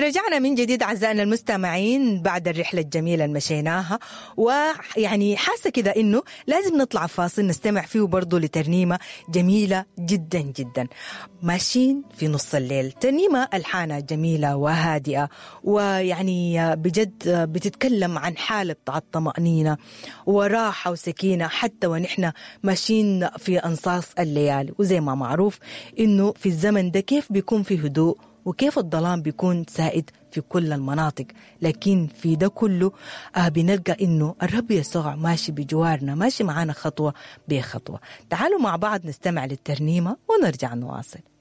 رجعنا من جديد أعزائنا المستمعين بعد الرحلة الجميلة اللي مشيناها ويعني حاسة كده إنه لازم نطلع فاصل نستمع فيه برضه لترنيمة جميلة جدا جدا ماشيين في نص الليل ترنيمة ألحانها جميلة وهادئة ويعني بجد بتتكلم عن حالة الطمأنينة وراحة وسكينة حتى ونحن ماشيين في أنصاص الليالي وزي ما معروف إنه في الزمن ده كيف بيكون في هدوء وكيف الظلام بيكون سائد في كل المناطق لكن في ده كله آه بنلقى انه الرب يسوع ماشي بجوارنا ماشي معانا خطوه بخطوه تعالوا مع بعض نستمع للترنيمه ونرجع نواصل